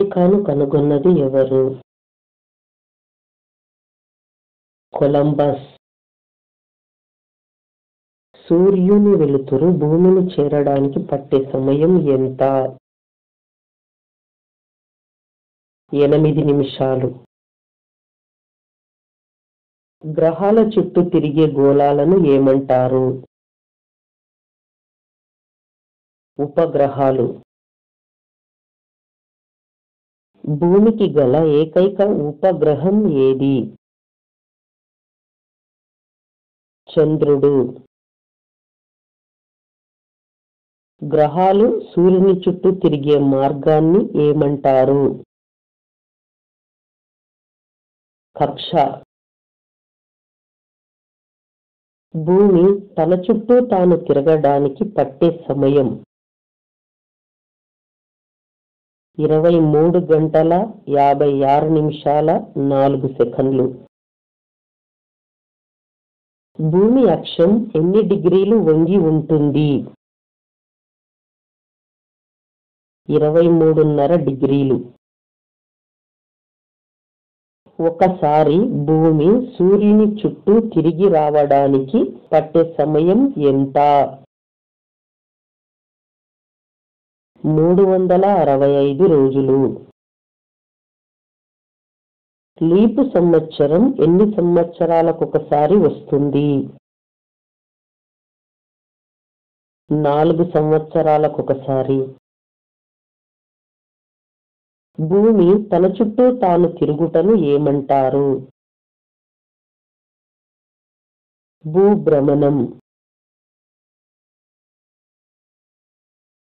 అమెరికాను కనుగొన్నది ఎవరు కొలంబస్ సూర్యుని వెలుతురు భూమిని చేరడానికి పట్టే సమయం ఎంత ఎనిమిది నిమిషాలు గ్రహాల చుట్టూ తిరిగే గోళాలను ఏమంటారు ఉపగ్రహాలు భూమికి గల ఏకైక ఉపగ్రహం ఏది చంద్రుడు గ్రహాలు సూర్యుని చుట్టూ తిరిగే మార్గాన్ని ఏమంటారు కక్ష భూమి తన చుట్టూ తాను తిరగడానికి పట్టే సమయం ఇరవై మూడు గంటల యాభై ఆరు నిమిషాల నాలుగు సెకండ్లు భూమి అక్షం ఎన్ని డిగ్రీలు వంగి ఉంటుంది ఇరవై మూడున్నర డిగ్రీలు ఒకసారి భూమి సూర్యుని చుట్టూ తిరిగి రావడానికి పట్టే సమయం ఎంత మూడు వందల అరవై ఐదు రోజులు లీపు సంవత్సరం ఎన్ని సంవత్సరాలకు ఒకసారి వస్తుంది నాలుగు సంవత్సరాలకు ఒకసారి భూమి తన చుట్టూ తాను తిరుగుటను ఏమంటారు భూభ్రమణం